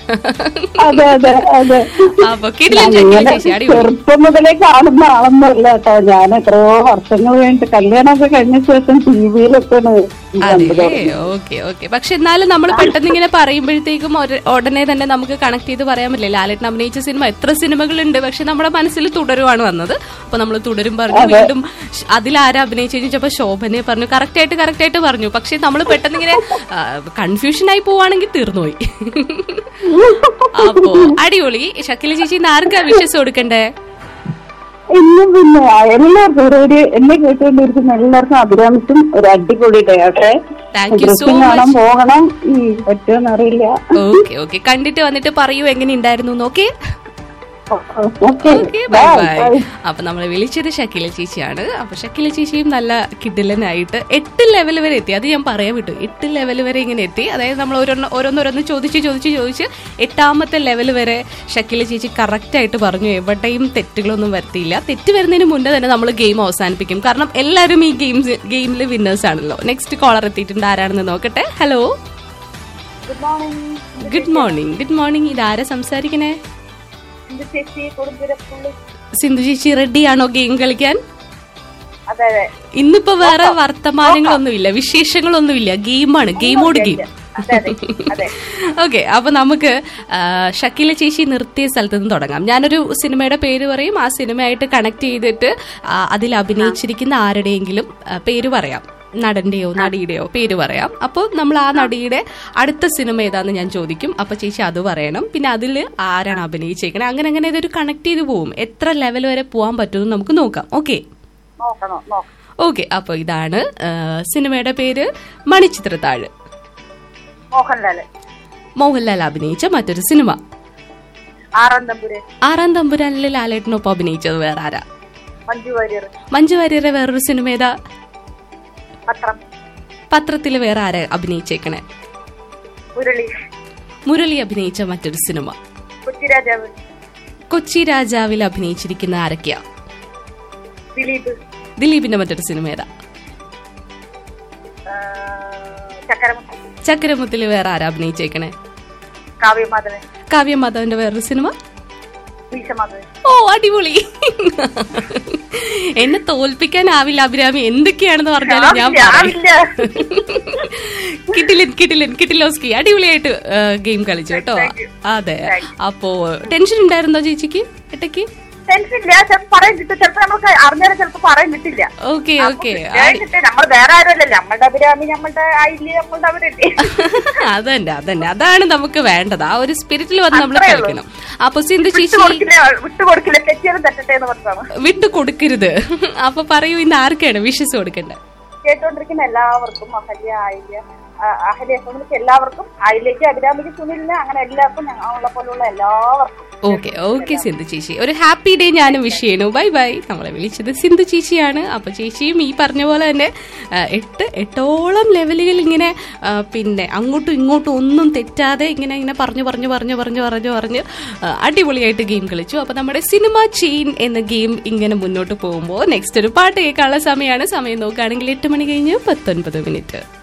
അതെ അതെ അതെ അപ്പൊ കിടിലൻ ഞാൻ ഷക്കീല ഇങ്ങനെ ചേച്ചി അടിപൊളി ചെറുപ്പം മുതലേ കാണുന്ന ആളൊന്നുമല്ല കേട്ടോ ഞാൻ എത്രയോ വർഷങ്ങൾ കഴിഞ്ഞിട്ട് കല്യാണമൊക്കെ കഴിഞ്ഞ ശേഷം ടി വിയിലൊക്കെയാണ് അതെ ഓക്കെ ഓക്കെ പക്ഷെ എന്നാലും നമ്മൾ പെട്ടെന്ന് ഇങ്ങനെ പറയുമ്പോഴത്തേക്കും ഒരു- ഉടനെ തന്നെ നമുക്ക് കണക്ട് ചെയ്ത് പറയാൻ പറ്റില്ല ലാലേട്ടൻ അഭിനയിച്ച സിനിമ എത്ര സിനിമകളുണ്ട് പക്ഷെ നമ്മുടെ മനസ്സിൽ തുടരുവാണ് വന്നത് അപ്പൊ നമ്മൾ തുടരും പറഞ്ഞു വീണ്ടും ഷ്- അതിലാരാ അഭിനയിച്ചു ചോദിച്ചപ്പോ ശോഭനെ പറഞ്ഞു കറക്റ്റ് ആയിട്ട് കറക്റ്റ് ആയിട്ട് പറഞ്ഞു പക്ഷെ നമ്മൾ പെട്ടെന്ന് ഇങ്ങനെ കൺഫ്യൂഷൻ ആയി പോവാണെങ്കിൽ തീർന്നുപോയി അപ്പോ അടിപൊളി ഷക്കില ചേച്ചി ഇന്ന് ആർക്കാ വിശ്വസ് കൊടുക്കണ്ടേ ഇന്നും പിന്നെ എല്ലാവർക്കും ഒരു ഒരു എന്നെ കേട്ടുകൊണ്ടിരിക്കുന്ന എല്ലാവർക്കും അഭിരാമിച്ചും ഒരു അടിപൊളി ഡേ ആട്ടെ Thank you so ഡ്രസ്സിങ് കാണാൻ much. പോകണം ഉം, പറ്റുമെന്ന് അറിയില്ല ഓക്കെ ഓക്കെ കണ്ടിട്ട് വന്നിട്ട് പറയൂ എങ്ങനെ ഉണ്ടായിരുന്നു okay okay okay bye bye അപ്പൊ നമ്മളെ വിളിച്ചത് ഷക്കീല ചേച്ചിയാണ് അപ്പൊ ഷക്കീല ചേച്ചിയും നല്ല കിഡിലനായിട്ട് എട്ട് ലെവൽ വരെ എത്തി അത് ഞാൻ പറയാൻ വിട്ടു എട്ട് ലെവൽ വരെ ഇങ്ങനെ എത്തി അതായത് നമ്മൾ ഓരോന്ന് ഓരോന്നോരോന്ന് ചോദിച്ച് ചോദിച്ച് ചോദിച്ച് എട്ടാമത്തെ ലെവൽ വരെ ഷക്കീല ചേച്ചി കറക്റ്റ് ആയിട്ട് പറഞ്ഞു എവിടെയും തെറ്റുകളൊന്നും വരുത്തിയില്ല തെറ്റ് വരുന്നതിന് മുന്നേ തന്നെ നമ്മൾ ഗെയിം അവസാനിപ്പിക്കും കാരണം എല്ലാവരും ഈ ഗെയിംസ് ഗെയിമിൽ വിന്നേഴ്സ് ആണല്ലോ നെക്സ്റ്റ് കോളർ എത്തിയിട്ടുണ്ട് ആരാണെന്ന് നോക്കട്ടെ hello good morning good morning good morning ഇതാരാ സംസാരിക്കണേ ഇത് ചേച്ചി കൊടുത്തിരപ്പുള്ളി സിന്ധു ചേച്ചി റെഡിയാണോ ഗെയിം കളിക്കാൻ അതെ അതെ ഇന്നിപ്പോ വേറെ വർത്തമാനങ്ങളൊന്നുമില്ല വിശേഷങ്ങളൊന്നുമില്ല ഗെയിമാണ് ഗെയിമോട് ഗെയിം അതെ അതെ അതെ ഓക്കെ അപ്പൊ നമുക്ക് ആ, ഷക്കീല ചേച്ചി നിർത്തിയ സ്ഥലത്ത് നിന്ന് തുടങ്ങാം ഞാനൊരു സിനിമയുടെ പേര് പറയും ആ സിനിമയായിട്ട് കണക്ട് ചെയ്തിട്ട് ആ, അതിൽ അഭിനയിച്ചിരിക്കുന്ന ആരുടെയെങ്കിലും ആ, പേര് പറയാം നടന്റെയോ നടിയുടെയോ പേര് പറയാം അപ്പോൾ നമ്മൾ ആ നടിയുടെ അടുത്ത സിനിമ ഏതാന്ന് ഞാൻ ചോദിക്കും അപ്പൊ ചേച്ചി അത് പറയണം പിന്നെ അതിൽ ആരാണ് അഭിനയിച്ചേക്കണേ അങ്ങനെ അങ്ങനെ ഇതൊരു കണക്ട് ചെയ്ത് പോവും എത്ര ലെവൽ വരെ പോകാൻ പറ്റുമെന്ന് നമുക്ക് നോക്കാം ഓക്കെ നോക്കണം നോക്കണം ഓക്കെ അപ്പോൾ ഇതാണ് ആ, സിനിമയുടെ പേര് മണിച്ചിത്രത്താഴ് മോഹൻലാല് മോഹൻലാൽ അഭിനയിച്ച മറ്റൊരു സിനിമ ആറാം തമ്പുര് ആറാം തമ്പുരാനിലെ ലാലേട്ടനൊപ്പം അഭിനയിച്ചത് വേറെ ആരാ മഞ്ജു വാര്യർ മഞ്ജു വാര്യരുടെ വേറൊരു സിനിമ ഏതാ പത്രം പത്രത്തിൽ വേറെ ആരാ അഭിനയിച്ചേക്കണേ മുരളി മുരളി അഭിനയിച്ച മറ്റൊരു സിനിമ കൊച്ചിരാജാവ് കൊച്ചി രാജാവിൽ അഭിനയിച്ചിരിക്കുന്ന ആരൊക്കെയാ ദിലീപ് ദിലീപിന്റെ മറ്റൊരു സിനിമ ഏതാ ആ, ചക്കരമുഖ ചക്രമുത്തിൽ വേറെ ആരാ അഭിനയിച്ചേക്കണേ കാവ്യമാധവൻ കാവ്യ മാധവന്റെ വേറൊരു സിനിമ വീശമാധവൻ ഓ അടിപൊളി എന്നെ തോൽപ്പിക്കാനാവില്ല അഭിരാമി എന്തൊക്കെയാണെന്ന് പറഞ്ഞാലും ഞാൻ പറയും ആവില്ല. കിട്ടിലൻ കിട്ടിലൻ കിട്ടിലോസ്കി അടിപൊളിയായിട്ട് ഗെയിം കളിച്ചു കേട്ടോ Thank you. അതെ അപ്പോ ടെൻഷൻ ഉണ്ടായിരുന്നോ ചേച്ചിക്ക് ഇട്ടയ്ക്ക് ടെൻഷൻ ഇല്ല ചിലപ്പോ പറയാൻ കിട്ടും ചിലപ്പോ നമുക്ക് അറിഞ്ഞാലും ചിലപ്പോ പറയാൻ കിട്ടില്ല ഓക്കെ ഓക്കെ നമ്മൾ വേറെ ആരുമല്ലല്ലോ നമ്മളുടെ അഭിരാമി നമ്മളുടെ ആയില്ലേ നമ്മളുടെ അവരല്ലേ അതന്നെ അതന്നെ അതാണ് നമുക്ക് വേണ്ടത് ആ ഒരു സ്പിരിറ്റിൽ വന്ന് നമ്മൾ അത്രേ ഉള്ളൂ. കളിക്കണം അപ്പൊ സിന്ധു വിട്ടു ചേച്ചി കൊടുക്കില്ല വിട്ടു കൊടുക്കില്ല തെറ്റിയാലും തെറ്റട്ടെ എന്ന് പറഞ്ഞാണ് വിട്ടു കൊടുക്കരുത് അപ്പൊ പറയൂ ഇന്ന് ആർക്കാണ് വിഷസ് കൊടുക്കേണ്ടത് കേട്ടോണ്ടിരിക്കുന്ന എല്ലാവർക്കും അഹല്യ ആയില്യ ആ, അഹല്യ ഫാമിലിക്ക് എല്ലാവർക്കും ആയില്യക്ക് അഭിരാമിക്ക് സുനിലിന് അങ്ങനെ എല്ലാവർക്കും ഞങ്ങളെ പോലുള്ള എല്ലാവർക്കും ഓക്കെ ഓക്കെ സിന്ധു ചേച്ചി ഒരു ഹാപ്പി ഡേ ഞാനും വിഷ് ചെയ്യണു ബൈ ബൈ നമ്മളെ വിളിച്ചത് സിന്ധു ചേച്ചിയാണ് അപ്പൊ ചേച്ചിയും ഈ പറഞ്ഞ പോലെ തന്നെ ആ, എട്ട് എട്ടോളം ലെവലുകൾ ഇങ്ങനെ ആ, പിന്നെ അങ്ങോട്ടും ഇങ്ങോട്ടും ഒന്നും തെറ്റാതെ ഇങ്ങനെ ഇങ്ങനെ പറഞ്ഞു പറഞ്ഞു പറഞ്ഞു പറഞ്ഞു പറഞ്ഞു പറഞ്ഞ് ആ, അടിപൊളിയായിട്ട് ഗെയിം കളിച്ചു അപ്പൊ നമ്മുടെ സിനിമ ചെയിൻ എന്ന ഗെയിം ഇങ്ങനെ മുന്നോട്ട് പോകുമ്പോൾ നെക്സ്റ്റ് ഒരു പാട്ട് കേൾക്കാനുള്ള സമയമാണ് സമയം നോക്കുകയാണെങ്കിൽ എട്ട് മണി കഴിഞ്ഞ് പത്തൊൻപത് മിനിറ്റ്